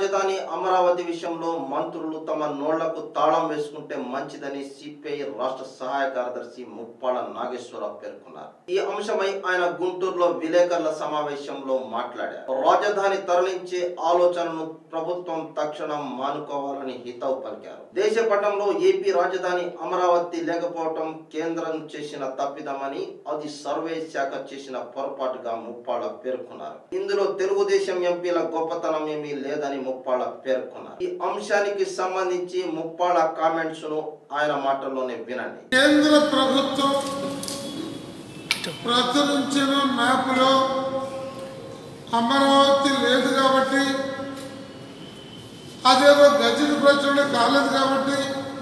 రాజధాని అమరావతి విషయంలో మంత్రులు తమ నోళ్లకు తాళం వేసుకుంటే మంచిదని సిపిఐ రాష్ట్ర సహాయ కార్యదర్శి ముప్పాల నాగేశ్వరరావు పేర్కొన్నారు ఈ అంశమై ఆయన గుంటూరులో విలేకరుల సమావేశంలో మాట్లాడారు రాజధాని తరలించే ఆలోచనను ప్రభుత్వం తక్షణం మానుకోవాలని హితవు పలికారు దేశ పటంలో ఏపీ రాజధాని అమరావతి లేకపోవటం కేంద్రం చేసిన తప్పిదమని అది సర్వే శాఖ చేసిన పొరపాటుగా ముప్పాళ పేర్కొన్నారు ఇందులో తెలుగుదేశం ఎంపీల గొప్పతనం ఏమీ లేదని ముప్పాళ పేర్కొన్నారు ఈ అంశానికి సంబంధించి ముప్పాళ కామెంట్స్ ను ఆయన మాటల్లోనే వినండి కేంద్ర ప్రభుత్వం ప్రచురించిన మ్యాప్లో అమరావతి లేదు కాబట్టి అదేదో గజని ప్రచురణ కాలేదు కాబట్టి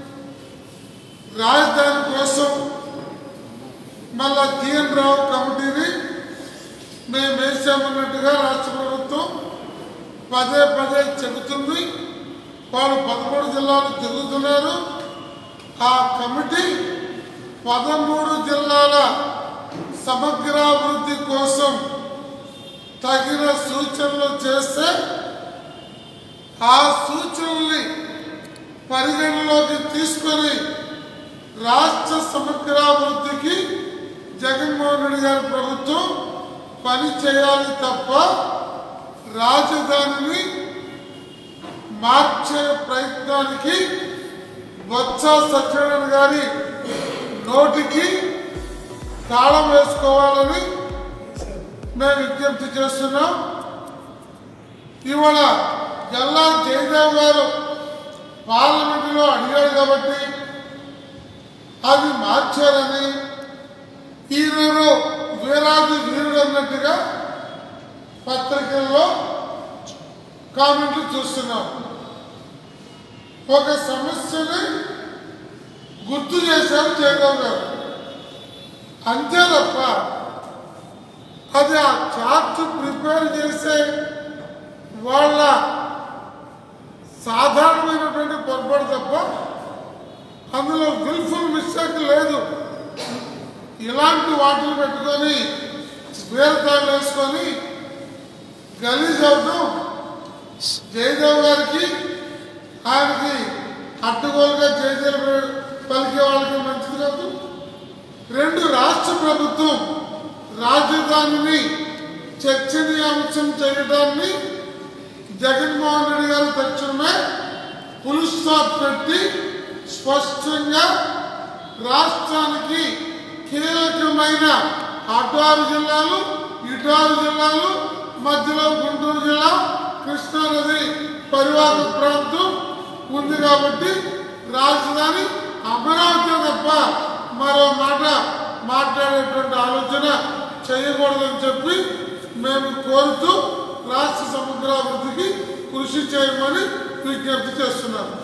రాజధాని కోసం మళ్ళా టిఎన్ రావు కమిటీని మేము వేసామన్నట్టుగా రాష్ట్ర ప్రభుత్వం పదే పదే చెబుతుంది వాళ్ళు పదమూడు జిల్లాలు తిరుగుతున్నారు ఆ కమిటీ పదమూడు జిల్లాల సమగ్రాభివృద్ధి కోసం తగిన సూచనలు చేస్తే ఆ సూచనల్ని పరిగణలోకి తీసుకొని రాష్ట్ర సమగ్రాభివృద్ధికి జగన్మోహన్ రెడ్డి గారి ప్రభుత్వం పని చేయాలి తప్ప రాజధానిని మార్చే ప్రయత్నానికి బొత్స సత్యనారాయణ గారి నోటికి తాళం వేసుకోవాలని మేము విజ్ఞప్తి చేస్తున్నాం ఇవాళ గల్లా జయదేవ్ గారు పార్లమెంటులో అడిగాడు కాబట్టి అది మార్చారని ఈరోజు వీరాది వీరుడు అన్నట్టుగా పత్రికల్లో కామెంట్లు చూస్తున్నాం ఒక సమస్యని గుర్తు చేశారు జగన్ గారు అంతే తప్ప అది ఆ చార్ట్ ప్రిపేర్ చేసే వాళ్ళ సాధారణమైనటువంటి పొరపాటు తప్ప అందులో విల్ఫుల్ మిస్టేక్ లేదు ఇలాంటి వాటిని పెట్టుకొని వేరతాళ్ళు వేసుకొని గలీజ్ అవడం జయదేవ్ గారికి ఆయనకి అడ్డుగోలుగా జయదేవ్ పలికే వాళ్ళకి మంచిది కాదు రెండు రాష్ట్ర ప్రభుత్వం రాజధానిని చర్చనీయాంశం చేయడాన్ని జగన్మోహన్ రెడ్డి గారు తక్షణమే ఫుల్ స్టాప్ పెట్టి స్పష్టంగా రాష్ట్రానికి కీలకమైన అటు ఆరు జిల్లాలు ఇటు ఆరు జిల్లాలు మధ్యలో గుంటూరు జిల్లా కృష్ణానది పరివాహక ప్రాంతం ఉంది కాబట్టి రాజధాని అమరావతి తప్ప మరో మాట మాట్లాడేటువంటి ఆలోచన చేయకూడదని చెప్పి మేము కోరుతూ రాష్ట్ర సమగ్రాభివృద్ధికి కృషి చేయమని విజ్ఞప్తి చేస్తున్నాము